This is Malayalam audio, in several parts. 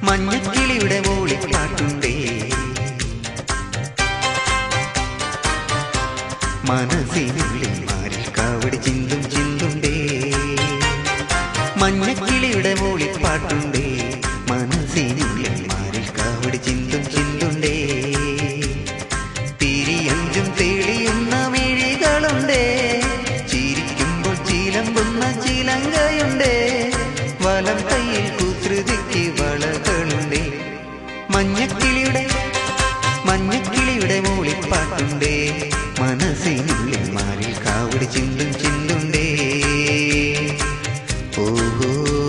മഞ്ഞക്കിളിയുടെ മൂളിപ്പാട്ടുണ്ടേ മനസ്സിനുള്ളിൽ മാറിൽ കാവടി ചിന്തും ചിന്തുണ്ടേ മഞ്ഞക്കിളിയുടെ മൂളിപ്പാട്ടുണ്ടേ മനസ്സിനുള്ളിൽ മാറിൽ കാവടി ചിന്തും ചിന്തുണ്ടേ തിരിയഞ്ചും തെളിയുന്ന മിഴികളുണ്ടേ ചിരിക്കുമ്പോൾ ചിലമ്പുന്ന ചിലങ്കയുണ്ടേ വലം കയ്യിൽ കുസൃതിക്ക് വളകളുണ്ടേ മഞ്ഞക്കിളിയുടെ മഞ്ഞക്കിളിയുടെ മൂളിപ്പാട്ടുണ്ടേ മനസ്സിനുള്ളിൽ മാറിൽ കാവടി ചിന്തും ചിന്തുണ്ടേ ഓഹോ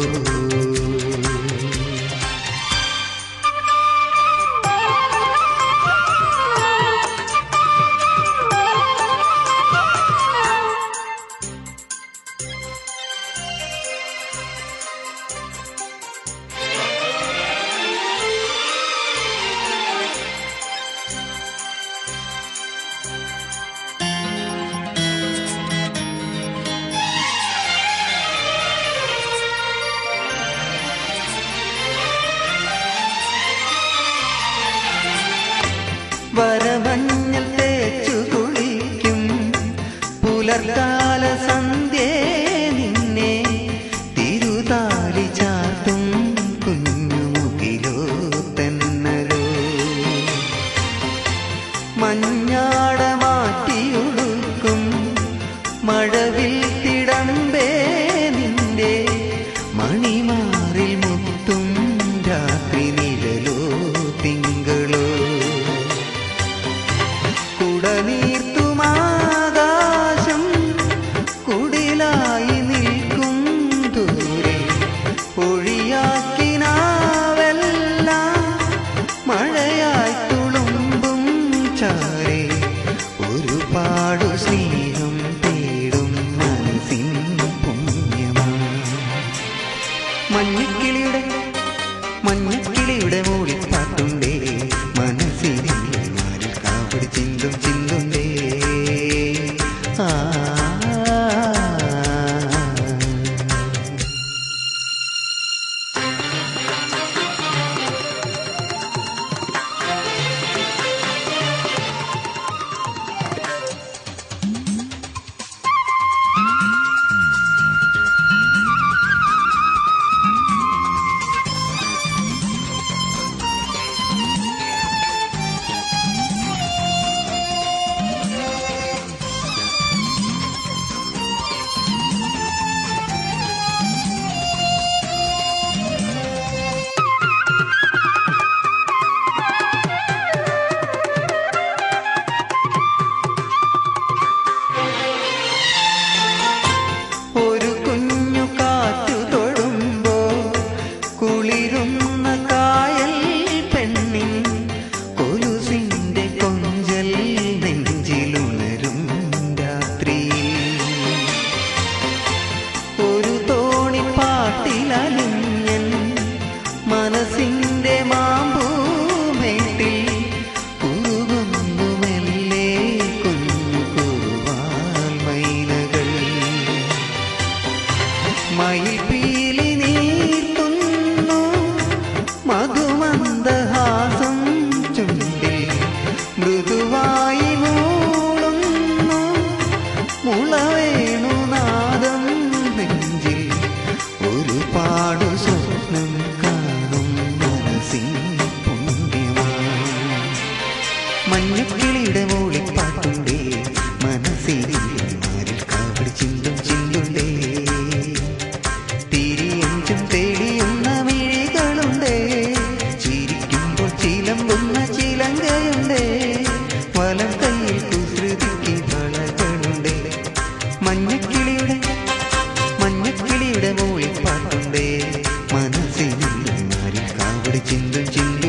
വരമഞ്ഞൽ തേച്ചു കുളിക്കും പുലർക്കാല സന്ധ്യേ നിന്നെ തിരുതാലി ചാത്തും കുഞ്ഞുമുകിലോ തന്നലോ മഞ്ഞാട മാറ്റിയൊടുക്കും മഴവിൽ തിടമ്പേ നിന്റെ മണിമാറിൽ മുത്തും രാത്രി നിഴലോ തിങ്കളോ കുടനീർത്തുമാകാശം കുടിലായി നിൽക്കും ദൂരെ ഒഴിയാക്കിനാവെല്ലാം മഴയായി തുളുമ്പും ചാരെ ഒരുപാടു സ്നേഹം തേടും മനസ്സിൻ പുണ്യമാണ് മഞ്ഞക്കിളിയുടെ മഞ്ഞക്കിളിയുടെ മൂളിപ്പാട്ടുണ്ടേ മനസ്സിനെ മാറിൽ കാവടി ചിന്തും ചിന്തുണ്ടേ ആ ഒരു കുഞ്ഞു കാറ്റു തൊടുമ്പോ കുളിരുന്ന കായൽ പെണ്ണിൻ കൊലുസിന്റെ കൊഞ്ചൽ നെഞ്ചിലുണരും രാത്രി ഒരു തോണിപ്പാട്ടിലലിഞ്ഞൻ മനസ്സിന്റെ മാമ്പൂമേട്ടിൽ കുറുകുന്നു മെല്ലെ കുഞ്ഞു കുറുവാൽ മൈനകൾ മയിൽ പീലി നീർത്തുന്നു മധുമന്ദഹാസം ചുണ്ടിൽ മൃദുവായി മൂളുന്നു മുളവേണുനാദം നെഞ്ചിൽ ഒരുപാടു സ്വപ്നം കാണും മനസ്സിൻ പുണ്യമാണ് മഞ്ഞക്കിളിയുടെ മൂളിപ്പാട്ടുണ്ടേ മനസ്സിൽ മാറിൽ കാവടി ചിന്തും ചിന്തുണ്ടേ തിരിയഞ്ചും തെളിയുന്ന മിഴികളുണ്ടേ ചിരിക്കുമ്പോൾ ചിലമ്പുന്ന ചിലങ്കയുണ്ടേ വലം കയ്യിൽ കുസൃതിക്ക് വളകളുണ്ടേ മഞ്ഞക്കിളിയുടെ മഞ്ഞക്കിളിയുടെ മൂളിപ്പാട്ടുണ്ടേ മനസ്സിൽ മാറി കാവടി ചിന്തും ചിന്തും